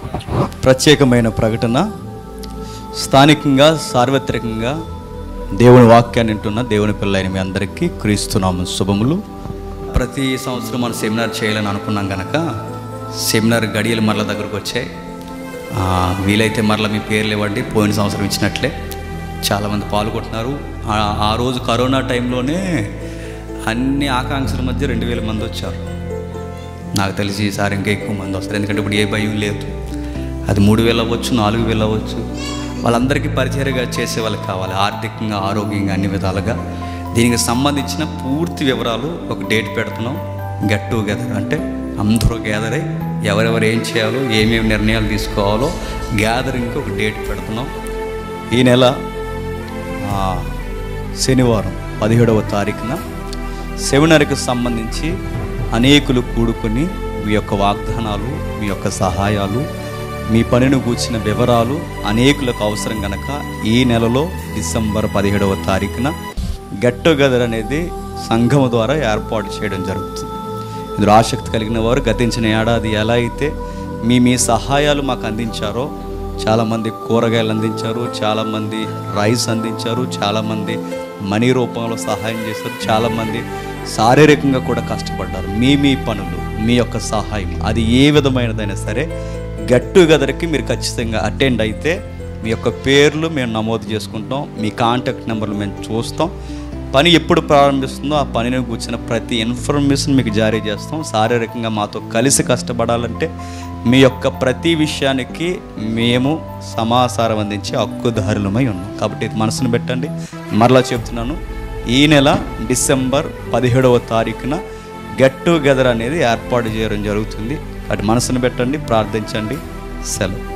ప్రత్యేకమైన ప్రకటన స్థానికంగా సార్వత్రికంగా దేవుని వాక్యాన్ని వింటున్న దేవుని పిల్లైన మీ అందరికీ క్రీస్తున్నాము శుభములు ప్రతి సంవత్సరం మనం సెమినార్ చేయాలని అనుకున్నాం కనుక సెమినార్ గడియలు మరల దగ్గరకు వచ్చాయి ఆ, వీలైతే మరల మీ పేర్లు ఇవ్వండి పోయిన సంవత్సరం ఇచ్చినట్లే చాలామంది పాల్గొంటున్నారు ఆ- ఆ రోజు కరోనా టైంలోనే అన్ని ఆకాంక్షల మధ్య రెండు వేల మంది వచ్చారు నాకు తెలిసి ఈసారి ఇంకా ఎక్కువ మంది వస్తారు ఎందుకంటే ఇప్పుడు ఏ భయం లేదు అది మూడు వేలు అవ్వచ్చు నాలుగు వేలు అవ్వచ్చు వాళ్ళందరికీ పరిచర్యగా చేసే వాళ్ళకి కావాలి ఆర్థికంగా ఆరోగ్యంగా అన్ని విధాలుగా దీనికి సంబంధించిన పూర్తి వివరాలు ఒక డేట్ పెడుతున్నాం గెట్ టుగెదర్ అంటే అందరూ గ్యాదర్ అయ్యి ఎవరెవరు ఏం చేయాలో ఏమేమి నిర్ణయాలు తీసుకోవాలో గ్యాదరింగ్కి ఒక డేట్ పెడుతున్నాం ఈ నెల ఆ, శనివారం పదిహేడవ తారీఖున సెమినార్కి సంబంధించి అనేకులు కూడుకొని మీ యొక్క వాగ్దానాలు మీ యొక్క సహాయాలు మీ పనిని కూర్చిన వివరాలు అనేకులకు అవసరం గనక ఈ నెలలో డిసెంబర్ పదిహేడవ తారీఖున గెట్ టుగెదర్ అనేది సంఘం ద్వారా ఏర్పాటు చేయడం జరుగుతుంది ఇందులో ఆసక్తి కలిగిన వారు గతించిన ఏడాది ఎలా అయితే మీ మీ సహాయాలు మాకు అందించారో చాలామంది కూరగాయలు అందించారు చాలామంది రైస్ అందించారు చాలామంది మనీ రూపంలో సహాయం చేశారు చాలామంది శారీరకంగా కూడా కష్టపడ్డారు మీ మీ పనులు మీ యొక్క సహాయం అది ఏ విధమైనదైనా సరే గట్ టుగెదర్కి మీరు ఖచ్చితంగా అటెండ్ అయితే మీ యొక్క పేర్లు మేము నమోదు చేసుకుంటాం మీ కాంటాక్ట్ నెంబర్లు మేము చూస్తాం పని ఎప్పుడు ప్రారంభిస్తుందో ఆ పనిని కూర్చున్న ప్రతి ఇన్ఫర్మేషన్ మీకు జారీ చేస్తాం శారీరకంగా మాతో కలిసి కష్టపడాలంటే మీ యొక్క ప్రతి విషయానికి మేము సమాచారం అందించే హక్కుదారులమై ఉన్నాం కాబట్టి ఇది మనసును పెట్టండి మరలా చెప్తున్నాను ఈ నెల డిసెంబర్ పదిహేడవ తారీఖున గెట్ టుగెదర్ అనేది ఏర్పాటు చేయడం జరుగుతుంది అటు మనసును పెట్టండి ప్రార్థించండి సెలవు